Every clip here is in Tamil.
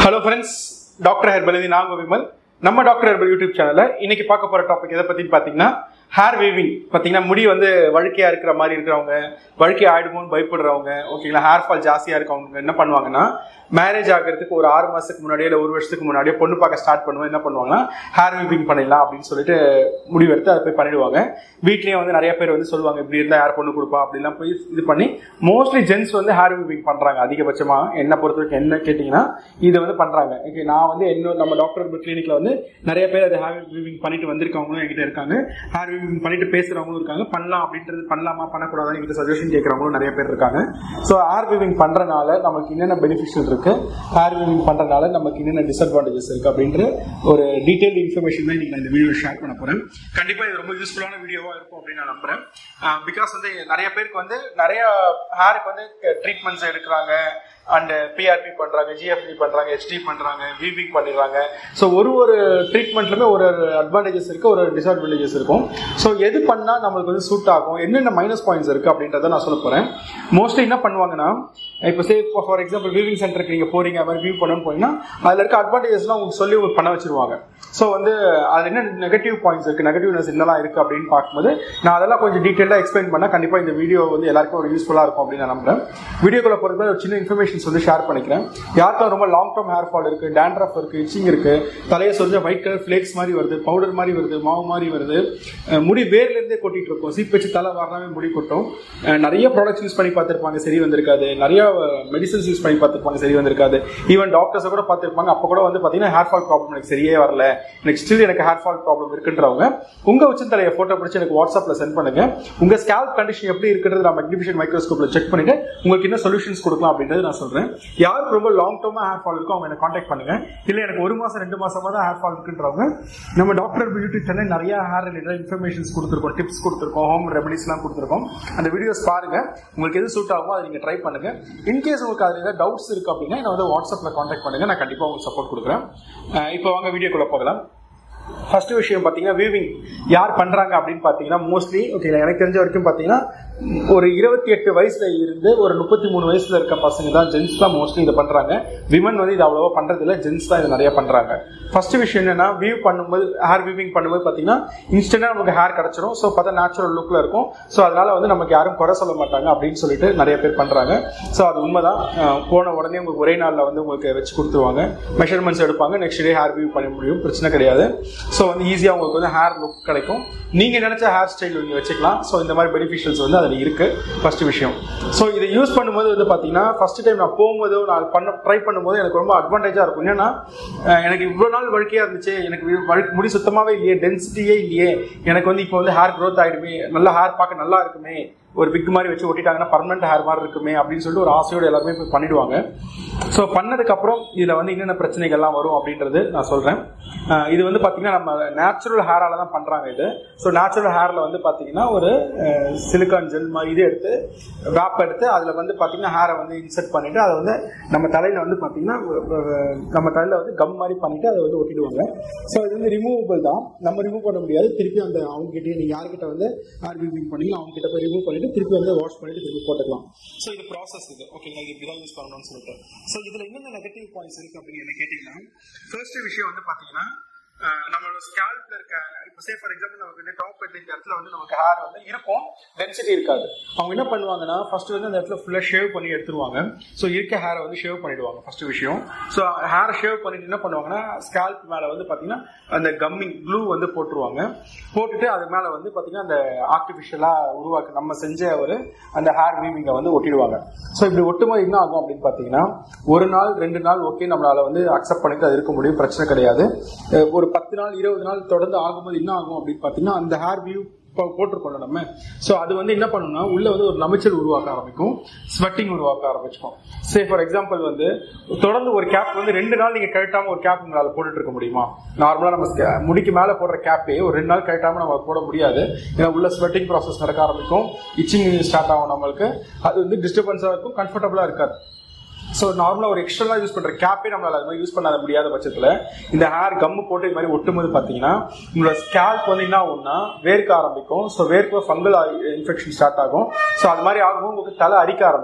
ஹலோ ஃப்ரெண்ட்ஸ் டாக்டர் ஹெர்பல் இது நாங்க விமல் நம்ம டாக்டர் ஹெர்பல் யூடியூப் சேனல்ல இன்னைக்கு பார்க்க போற டாபிக் எதை பத்தி பாத்தீங்கன்னா ஹேர் வேவிங் பாத்தீங்கன்னா முடி வந்து வழுக்கையா இருக்கிற மாதிரி இருக்கிறவங்க வழுக்கை ஆயிடுமோன்னு பயப்படுறவங்க ஓகேங்களா ஹேர் ஃபால் ஜாஸ்தியா இருக்கவங்க என்ன பண்ணுவாங்கன்னா மேரேஜ் ஆகிறதுக்கு ஒரு ஆறு மாசத்துக்கு முன்னாடியோ இல்லை ஒரு வருஷத்துக்கு முன்னாடியோ பொண்ணு பார்க்க ஸ்டார்ட் பண்ணுவோம் என்ன பண்ணுவாங்கன்னா ஹேர் வீவிங் பண்ணிடலாம் அப்படின்னு சொல்லிட்டு முடிவெடுத்து அதை போய் பண்ணிடுவாங்க வீட்லயே வந்து நிறைய பேர் வந்து சொல்லுவாங்க இப்படி இருந்தா யார் பொண்ணு கொடுப்பா அப்படிலாம் போய் இது பண்ணி மோஸ்ட்லி ஜென்ஸ் வந்து ஹேர் வீவிங் பண்றாங்க அதிகபட்சமா என்ன பொறுத்த வரைக்கும் என்ன கேட்டீங்கன்னா இது வந்து பண்றாங்க Okay, நான் வந்து இன்னும் நம்ம டாக்டர் கிளினிக்ல வந்து நிறைய பேர் அது ஹேர் வீவிங் பண்ணிட்டு வந்திருக்கவங்களும் என்கிட்ட இருக்காங்க ஹேர் வீவிங் பண்ணிட்டு பேசுறவங்களும் இருக்காங்க பண்ணலாம் அப்படின்றது பண்ணலாமா பண்ணக்கூடாது என்கிட்ட சஜஷன் கேட்கறவங்களும் நிறைய பேர் இருக்காங்க ஸோ ஹேர் வீவிங் பண்றதுனால நமக்கு என்னென்ன பெனிஃபிஷியல் இருக்கு ஹேர் வீவிங் பண்றதுனால நமக்கு என்னென்ன டிஸ்அட்வான்டேஜஸ் இருக்கு அப்படின்ற ஒரு டீடைல் இன்ஃபர்மேஷன் தான் இன்னைக்கு நான் இந்த வீடியோ ஷேர் பண்ண போறேன் கண்டிப்பா இது ரொம்ப யூஸ்ஃபுல்லான வீடியோவா இருக்கும் அப்படின்னு நான் நம்புறேன் பிகாஸ் வந்து நிறைய பேருக்கு வந்து நிறைய ஹேருக்கு வந்து ட்ரீட்மெண்ட்ஸ் எடுக்கிறாங்க அண்ட் பிஆர்பி பண்றாங்க ஜிஎஃப்டி பண்றாங்க ஹெச்டி பண்றாங்க விவிங் பண்ணிடுறாங்க ஸோ ஒரு ஒரு ட்ரீட்மெண்ட்லுமே ஒரு ஒரு அட்வான்டேஜஸ் இருக்கு ஒரு டிஸ்அட்வான்டேஜஸ் இருக்கும் ஸோ எது பண்ணா நம்மளுக்கு வந்து சூட் ஆகும் என்னென்ன மைனஸ் பாயிண்ட்ஸ் இருக்கு அப்படின்றத நான் சொல்ல போறேன் மோஸ்ட்லி என்ன பண்ணுவாங்கன்னா இப்போ சே ஃபார் எக்ஸாம்பிள் விவிங் சென்டருக்கு நீங்க போறீங்க அது மாதிரி வியூ பண்ணணும்னு போனீங்கன்னா அதுல இருக்க அட்வான்டேஜஸ்லாம் உங்களுக்கு சொல்லி உங்களுக்கு பண்ண வச்சிருவாங்க ஸோ வந்து அது என்ன நெகட்டிவ் பாயிண்ட்ஸ் இருக்கு நெகட்டிவ்னஸ் என்னெல்லாம் இருக்கு அப்படின்னு பார்க்கும்போது நான் அதெல்லாம் கொஞ்சம் டீட்டெயிலாக எக்ஸ்பிளைன் பண்ணா கண்டிப்பா இந்த வீடியோ வந்து எல்லாருக்கும் ஒரு யூஸ்ஃபுல்லா இருக்கும் அப்படின்னு நான் நம்புறேன் வீடியோக்குள்ள போறது ஒரு சின்ன இன்ஃபர்மேஷன்ஸ் வந்து ஷேர் பண்ணிக்கிறேன் யாருக்கும் ரொம்ப லாங் டேர்ம் ஹேர் ஃபால் இருக்கு டேண்ட்ரஃப் இருக்கு இச்சிங் இருக்கு தலையை சொஞ்ச ஒயிட் கலர் ஃபிளேக்ஸ் மாதிரி வருது பவுடர் மாதிரி வருது மாவு மாதிரி வருது அஹ் முடி வேர்ல இருந்தே கொட்டிட்டு இருக்கும் சீப் வச்சு தலை வரலாமே முடி கொட்டும் அஹ் நிறைய ப்ராடக்ட்ஸ் யூஸ் பண்ணி பார்த்திருப்பாங்க சரி வந்திருக்காது நிறைய மெடிசன்ஸ் யூஸ் பண்ணி பார்த்திருப்பாங்க சரி வந்திருக்காது ஈவன் டாக்டர்ஸை கூட பார்த்திருப்பாங்க அப்போ கூட வந்து பார்த்தீங்கன்னா ஹேர் ஃபால் ப்ராப்ளம் எனக்கு சரியே வரல எனக்கு ஸ்டில் எனக்கு ஹேர் ஃபால் ப்ராப்ளம் இருக்குன்றவங்க உங்க உச்சந்தலையை போட்டோ பிடிச்சி எனக்கு வாட்ஸ்அப்ல சென்ட் பண்ணுங்க உங்க ஸ்கேல்ப் கண்டிஷன் எப்படி இருக்கிறது நான் மெக்னிஃபிஷன் மைக்ரோஸ்கோப்ல செக் பண்ணிட்டு உங்களுக்கு என்ன சொல்யூஷன்ஸ் கொடுக்கலாம் அப்படின்றது நான் சொல்றேன் யாருக்கு ரொம்ப லாங் டேர்மா ஹேர் ஃபால் இருக்கோ அவங்க என்ன காண்டாக்ட் பண்ணுங்க இல்ல எனக்கு ஒரு மாசம் ரெண்டு மாசமா தான் ஹேர் ஃபால் இருக்குன்றவங்க நம்ம டாக்டர் யூடியூப் சேனல் நிறைய ஹேர் ரிலேட்டட் இன்ஃபர்மேஷன்ஸ் கொடுத்துருக்கோம் டிப்ஸ் கொடுத்துருக்கோம் ஹோம் ரெமடிஸ்லாம் கொடுத்துருக்கோம் அந்த வீடியோஸ் பாருங்க உங்களுக்கு எது சூட் ஆகுமோ அதை நீங்க ட்ரை பண்ணுங்க இன்கேஸ் உங்களுக்கு அதுல ஏதாவது டவுட்ஸ் இருக்கு அப்படின்னா என்ன வந்து வாட்ஸ்அப்ல காண்டாக்ட் பண்ணுங்க நான் கண்டிப்பா உங்களுக்கு சப்போர்ட் கொடுக்குறேன் அஹ் இப்போ வாங்க வீடியோக்குள்ள போகலாம் ஃபர்ஸ்ட் விஷயம் பார்த்தீங்கன்னா வீவிங் யார் பண்றாங்க அப்படின்னு பார்த்தீங்கன்னா மோஸ்ட்லி ஓகே எனக்கு தெரிஞ்ச வரைக்கும் பார்த்தீங்கன்னா ஒரு இருபத்தி எட்டு வயசுல இருந்து ஒரு முப்பத்தி மூணு வயசுல இருக்க பசங்க தான் ஜென்ஸ் தான் மோஸ்ட்லி இதை பண்றாங்க விமன் வந்து இது அவ்வளோவா பண்றது இல்லை ஜென்ஸ் தான் இது நிறைய பண்றாங்க ஃபர்ஸ்ட் விஷயம் என்னன்னா வியூ பண்ணும்போது ஹேர் வீவிங் பண்ணும்போது பார்த்தீங்கன்னா இன்ஸ்டன்டா நமக்கு ஹேர் கிடைச்சிரும் ஸோ பார்த்தா நேச்சுரல் லுக்ல இருக்கும் ஸோ அதனால வந்து நமக்கு யாரும் குறை சொல்ல மாட்டாங்க அப்படின்னு சொல்லிட்டு நிறைய பேர் பண்றாங்க ஸோ அது உண்மைதான் அஹ் போன உடனே உங்களுக்கு ஒரே நாளில் வந்து உங்களுக்கு வச்சு கொடுத்துருவாங்க மெஷர்மெண்ட்ஸ் எடுப்பாங்க நெக்ஸ்ட் டே ஹேர் வியூ பண்ண முடியும் பிரச்சனை கிடையாது ஸோ வந்து ஈஸியாக உங்களுக்கு வந்து ஹேர் லுக் கிடைக்கும் நீங்க நினைச்ச ஹேர் ஸ்டைல் நீங்க வச்சுக்கலாம் ஸோ இந்த மாதிரி பெனிஃபிஷியல்ஸ் வந்து அதில் இருக்கு ஃபர்ஸ்ட் விஷயம் ஸோ இதை யூஸ் பண்ணும்போது வந்து பார்த்தீங்கன்னா ஃபர்ஸ்ட் டைம் நான் போகும்போதோ நான் பண்ண ட்ரை பண்ணும்போது எனக்கு ரொம்ப அட்வான்டேஜாக இருக்கும் என்னன்னா அஹ் எனக்கு இவ்வளோ நாள் வழுக்கையாக இருந்துச்சு எனக்கு வி- வழு- முடி சுத்தமாகவே இல்லையே டென்சிட்டியே இல்லையே எனக்கு வந்து இப்போ வந்து ஹேர் க்ரோத் ஆயிடுமே நல்லா ஹேர் பார்க்க நல்லா இருக்குமே ஒரு பிக் மாதிரி வச்சு ஒட்டிட்டாங்கன்னா பர்மனெண்ட் ஹேர் மாதிரி இருக்குமே அப்படின்னு சொல்லிட்டு ஒரு ஆசையோடு எல்லாருமே போய் பண்ணிடுவாங்க ஸோ பண்ணதுக்கப்புறம் இதில் வந்து என்னென்ன பிரச்சனைகள்லாம் வரும் அப்படின்றது நான் சொல்கிறேன் இது வந்து பார்த்தீங்கன்னா நம்ம நேச்சுரல் ஹேரால தான் பண்ணுறாங்க இது ஸோ நேச்சுரல் ஹேரில் வந்து பார்த்தீங்கன்னா ஒரு சிலிக்கான் ஜெல் மாதிரி இது எடுத்து வேப் எடுத்து அதில் வந்து பார்த்தீங்கன்னா ஹேரை வந்து இன்சர்ட் பண்ணிட்டு அதை வந்து நம்ம தலையில் வந்து பார்த்தீங்கன்னா அஹ், நம்ம தலையில் வந்து கம் மாதிரி பண்ணிட்டு அதை வந்து ஒட்டிடுவாங்க ஸோ இது வந்து ரிமூவபிள் தான் நம்ம ரிமூவ் பண்ண முடியாது திருப்பி அந்த அவங்க கிட்டே நீங்கள் யார்கிட்ட வந்து ஹேர் வீவிங் பண்ணீங்களோ அவங்க கிட்ட போய் ரிமூவ் பண்ணிட்டு திருப்பி வந்து வாஷ் பண்ணிட்டு திருப்பி போட்டுக்கலாம் ஸோ இது ப்ராசஸ் இது ஓகேங்களா இது இப்படிதான் யூஸ் பண்ணணும்னு சொல்லிட்டு ஸோ இதில் என்னென்ன நெகட்டிவ் பாயிண்ட்ஸ் இருக்கு அப்படின்னு என்ன கேட்டீங்கன்னா ஃபர்ஸ்ட் விஷயம் வந்து பார்த்தீங்கன்னா அஹ், நம்மளோட ஸ்கேல்ப்ல இருக்க இப்போ சே ஃபார் எக்ஸாம்பிள் நமக்கு இந்த டாப் இந்த இடத்துல வந்து நமக்கு ஹேர் வந்து இருக்கும் டென்சிட்டி இருக்காது அவங்க என்ன பண்ணுவாங்கன்னா ஃபர்ஸ்ட் வந்து அந்த இடத்துல ஃபுல்லாக ஷேவ் பண்ணி எடுத்துருவாங்க ஸோ இருக்க ஹேரை வந்து ஷேவ் பண்ணிடுவாங்க ஃபர்ஸ்ட் விஷயம் ஸோ ஹேர் ஷேவ் பண்ணிட்டு என்ன பண்ணுவாங்கன்னா ஸ்கேல்ப் மேலே வந்து பார்த்தீங்கன்னா அந்த கம்மிங் க்ளூ வந்து போட்டுருவாங்க போட்டுட்டு அது மேலே வந்து பார்த்தீங்கன்னா அந்த ஆர்டிஃபிஷியலாக உருவாக்கு நம்ம செஞ்ச ஒரு அந்த ஹேர் வீவிங்கை வந்து ஒட்டிடுவாங்க ஸோ இப்படி ஒட்டும்போது என்ன ஆகும் அப்படின்னு பார்த்தீங்கன்னா ஒரு நாள் ரெண்டு நாள் ஓகே நம்மளால வந்து அக்செப்ட் பண்ணிட்டு அது இருக்க முடியும் பிரச்சனை கிடையாது அஹ் ஒரு பத்து நாள் இருபது நாள் தொடர்ந்து ஆகும்போது என்ன ஆகும் அப்படின்னு பார்த்தீங்கன்னா அந்த ஹேர் வியூ போட்டிருக்கோம்ல நம்ம ஸோ அது வந்து என்ன பண்ணணும்னா உள்ள வந்து ஒரு நமைச்சல் உருவாக்க ஆரம்பிக்கும் ஸ்வெட்டிங் உருவாக்க ஆரம்பிச்சிக்கும் சே ஃபார் எக்ஸாம்பிள் வந்து தொடர்ந்து ஒரு கேப் வந்து ரெண்டு நாள் நீங்க கழட்டாம ஒரு கேப் உங்களால போட்டுட்டு இருக்க முடியுமா நார்மலா நம்ம sca- முடிக்கு மேல போடுற கேப்பே ஒரு ரெண்டு நாள் கழட்டாம நம்ம போட முடியாது ஏன்னா உள்ள ஸ்வெட்டிங் ப்ராசஸ் நடக்க ஆரம்பிக்கும் இச்சிங் ஸ்டார்ட் ஆகும் நம்மளுக்கு அது வந்து டிஸ்டர்பன்ஸா இருக்கும் கம்ஃபர்டபுளா இருக்காது ஸோ நார்மலாக ஒரு எக்ஸ்டர்னலாக யூஸ் பண்ணுற கேப்பே நம்மளால அது மாதிரி யூஸ் பண்ணாத முடியாத பட்சத்தில் இந்த ஹேர் கம்மு போட்டு இது மாதிரி ஒட்டும்போது பார்த்தீங்கன்னா உங்களோட ஸ்கேல்ப் வந்து என்ன ஆகும்னா வேர்க்க ஆரம்பிக்கும் ஸோ வேர்க்க ஃபங்கல் இன்ஃபெக்ஷன் ஸ்டார்ட் ஆகும் ஸோ அது மாதிரி ஆகும்போது உங்களுக்கு தலை அரிக்க ஆரம்பிக்கும்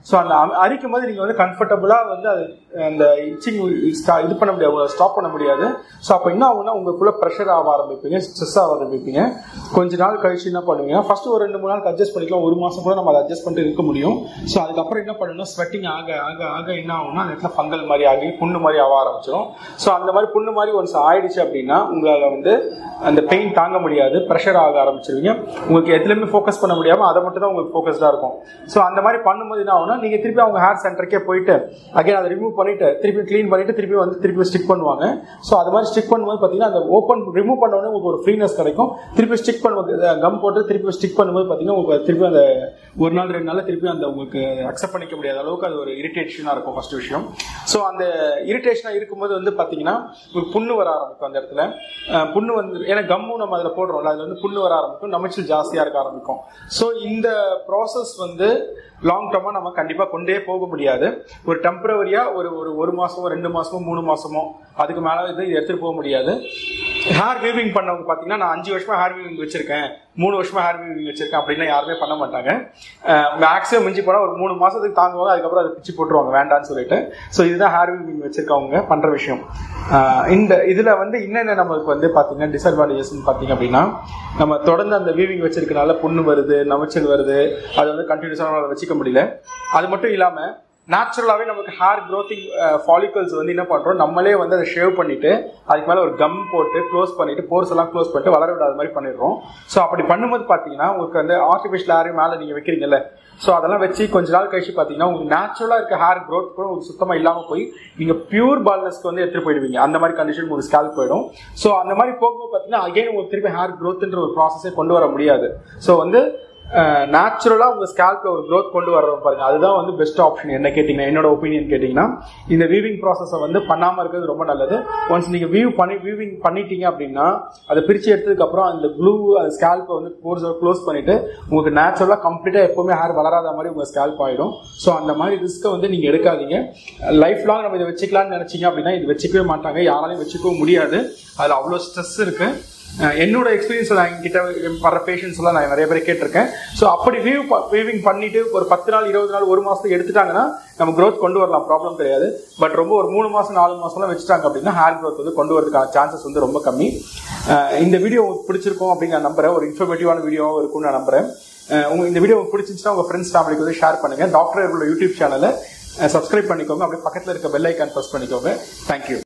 ஸோ அந்த அ- அரிக்கும் போது நீங்கள் வந்து கம்ஃபர்டபுளாக வந்து அது அந்த இச்சிங் இது பண்ண முடியாது ஸ்டாப் பண்ண முடியாது ஸோ அப்போ என்ன ஆகும்னா உங்களுக்குள்ள ப்ரெஷர் ஆக ஆரம்பிப்பீங்க ஸ்ட்ரெஸ் ஆக ஆரம்பிப்பீங்க கொஞ்ச நாள் கழிச்சு என்ன பண்ணுவீங்க ஃபர்ஸ்ட் ஒரு ரெண்டு மூணு நாளுக்கு அட்ஜஸ்ட் பண்ணிக்கலாம் ஒரு மாதம் கூட நம்ம அதை அட்ஜஸ்ட் பண்ணிட்டு இருக்க முடியும் ஸோ அதுக்கப்புறம் என்ன பண்ணணும் ஸ்வெட்டிங் ஆக ஆக ஆக என்ன ஆகும்னா அந்த இடத்துல ஃபங்கல் மாதிரி ஆகி புண்ணு மாதிரி ஆக ஆரம்பிச்சிடும் ஸோ அந்த மாதிரி புண்ணு மாதிரி ஒன்ஸ் ஆயிடுச்சு அப்படின்னா உங்களால் வந்து அந்த பெயின் தாங்க முடியாது ப்ரெஷர் ஆக ஆரம்பிச்சிருவீங்க உங்களுக்கு எதுலையுமே ஃபோக்கஸ் பண்ண முடியாமல் அதை மட்டும் தான் உங்களுக்கு ஃபோக்கஸ்டாக இருக்கும் ஸோ அந்த மாதிரி பண்ணும்போது என்ன ஆகும்னா நீங்கள் திருப்பி அவங்க ஹேர் சென்டருக்கே போயிட்டு அகைன் அதை ரிமூவ் பண்ணிட்டு திருப்பி க்ளீன் பண்ணிட்டு திருப்பி வந்து திருப்பி ஸ்டிக் பண்ணுவாங்க ஸோ அது மாதிரி ஸ்டிக் பண்ணும்போது பார்த்தீங்கன்னா அந்த ஓப்பன் ரிமூவ் பண்ண உடனே உங்களுக்கு ஒரு ஃப்ரீனஸ் கிடைக்கும் திருப்பி ஸ்டிக் பண்ணும்போது கம் போட்டு திருப்பி ஸ்டிக் பண்ணும்போது பார்த்தீங்கன்னா உங்களுக்கு திருப்பி அந்த ஒரு நாள் ரெண்டு நாள் திருப்பி அந்த உங்களுக்கு அக்செப்ட் பண்ணிக்க முடியாத அளவுக்கு அது ஒரு இரிட்டேஷனாக இருக்கும் ஃபர்ஸ்ட் விஷயம் ஸோ அந்த இரிட்டேஷனாக இருக்கும்போது வந்து பார்த்தீங்கன்னா ஒரு புண்ணு வர ஆரம்பிக்கும் அந்த இடத்துல அஹ் புண்ணு வந்து ஏன்னா கம்மும் நம்ம அதில் போடுறோம்ல அதில் வந்து புண்ணு வர ஆரம்பிக்கும் நமைச்சல் ஜாஸ்தியாக இருக்க ஆரம்பிக்கும் ஸோ இந்த ப்ராசஸ் வந்து லாங் டர்மாக நம்ம கண்டிப்பாக கொண்டே போக முடியாது ஒரு டெம்பரவரியாக ஒரு ஒரு ஒரு மாதமோ ரெண்டு மாதமோ மூணு மாதமோ அதுக்கு மேலே இது எடுத்துகிட்டு போக முடியாது ஹேர் வீவிங் பண்ணவங்க பார்த்தீங்கன்னா நான் அஞ்சு வருஷமா ஹேர் வீவிங் வச்சிருக்கேன் மூணு வருஷமா ஹேர் வீவிங் வச்சிருக்கேன் அப்படின்னா யாருமே பண்ண மாட்டாங்க மேக்ஸிமம் மிஞ்சி போனால் ஒரு மூணு மாசத்துக்கு தாங்குவாங்க அதுக்கப்புறம் அதை பிச்சு போட்டுருவாங்க வேண்டாம்னு சொல்லிட்டு ஸோ இதுதான் ஹேர் வீவிங் வச்சிருக்கவங்க பண்ற விஷயம் அஹ் இந்த இதுல வந்து என்னென்ன நம்மளுக்கு வந்து பாத்தீங்கன்னா டிஸ்அட்வான்டேஜஸ் பாத்தீங்க அப்படின்னா நம்ம தொடர்ந்து அந்த வீவிங் வச்சிருக்கனால புண்ணு வருது நமைச்சல் வருது அது வந்து கண்டினியூஸாக நம்மளால வச்சுக்க முடியல அது மட்டும் இல்லாம நேச்சுரலாகவே நமக்கு ஹேர் க்ரோத்திங் ஃபாலிகல்ஸ் வந்து என்ன பண்ணுறோம் நம்மளே வந்து அதை ஷேவ் பண்ணிட்டு அதுக்கு மேலே ஒரு கம் போட்டு க்ளோஸ் பண்ணிட்டு போர்ஸ் எல்லாம் க்ளோஸ் பண்ணிட்டு வளர விடாத மாதிரி பண்ணிடுறோம் ஸோ அப்படி பண்ணும்போது பார்த்தீங்கன்னா உங்களுக்கு வந்து ஆர்டிஃபிஷியல் ஹேர் மேலே நீங்கள் வைக்கிறீங்கல்ல ஸோ அதெல்லாம் வச்சு கொஞ்ச நாள் கழிச்சு பார்த்தீங்கன்னா உங்களுக்கு நேச்சுரலாக இருக்க ஹேர் க்ரோத் கூட உங்களுக்கு சுத்தமாக இல்லாமல் போய் நீங்கள் பியூர் பால்னஸ்க்கு வந்து எடுத்துகிட்டு போயிடுவீங்க அந்த மாதிரி கண்டிஷன் உங்களுக்கு ஸ்கேல் போயிடும் ஸோ அந்த மாதிரி போகும்போது பார்த்தீங்கன்னா அகைன் உங்களுக்கு திருப்பி ஹேர் க்ரோத்ன்ற ஒரு ப்ராசஸே கொண்டு வர முடியாது ஸோ வந்து நேச்சுரலாக உங்கள் ஸ்கேல்ப்ல ஒரு க்ரோத் கொண்டு வர்றோம் பாருங்க அதுதான் வந்து பெஸ்ட் ஆப்ஷன் என்ன கேட்டிங்கன்னா என்னோட ஒப்பீனியன் கேட்டிங்கன்னா இந்த வீவிங் ப்ராசஸை வந்து பண்ணாமல் இருக்கிறது ரொம்ப நல்லது ஒன்ஸ் நீங்கள் வியூ பண்ணி வீவிங் பண்ணிட்டீங்க அப்படின்னா அதை பிரித்து எடுத்ததுக்கப்புறம் அந்த க்ளூ அந்த ஸ்கேல்ப்பை வந்து கோர்ஸ் க்ளோஸ் பண்ணிட்டு உங்களுக்கு நேச்சுரலாக கம்ப்ளீட்டாக எப்பவுமே ஹேர் வளராத மாதிரி உங்கள் ஸ்கேல்ப் ஆகிடும் ஸோ அந்த மாதிரி ரிஸ்க்கை வந்து நீங்கள் எடுக்காதீங்க லைஃப் லாங் நம்ம இதை வச்சுக்கலாம்னு நினச்சிங்க அப்படின்னா இது வச்சுக்கவே மாட்டாங்க யாராலையும் வச்சுக்கவும் முடியாது அதில் அவ்வளோ ஸ்ட்ரெஸ் இருக்குது அஹ் என்னோட எக்ஸ்பீரியன்ஸ் நான் என்கிட்ட வர பேஷன்ஸ் எல்லாம் நான் நிறைய பேர் கேட்டிருக்கேன் ஸோ அப்படி வீவ் வீவிங் பண்ணிட்டு ஒரு பத்து நாள் இருபது நாள் ஒரு மாசத்துக்கு எடுத்துட்டாங்கன்னா நம்ம growth கொண்டு வரலாம் ப்ராப்ளம் கிடையாது பட் ரொம்ப ஒரு மூணு மாசம் நாலு மாசம்லாம் வச்சுட்டாங்க அப்படின்னா ஹேர் growth வந்து கொண்டு வரதுக்கான சான்சஸ் வந்து ரொம்ப கம்மி அஹ் இந்த வீடியோ உங்களுக்கு பிடிச்சிருக்கும் அப்படின்னு நான் நம்புறேன் ஒரு இன்ஃபர்மேட்டிவான வீடியோவும் இருக்கும்னு நான் நம்புறேன் அஹ் உங்க இந்த வீடியோ உங்களுக்கு பிடிச்சிருந்துச்சுன்னா உங்க ஃப்ரெண்ட்ஸ் ஃபேமிலிக்கு வந்து ஷேர் பண்ணுங்க டாக்டர் யூடியூப் சேனலை சப்ஸ்கிரைப் பண்ணிக்கோங்க அப்படியே பக்கத்தில் இருக்க பெல் ஐக்கான் ப்ரெஸ் பண்ணிக்கோங்க தேங்க்யூ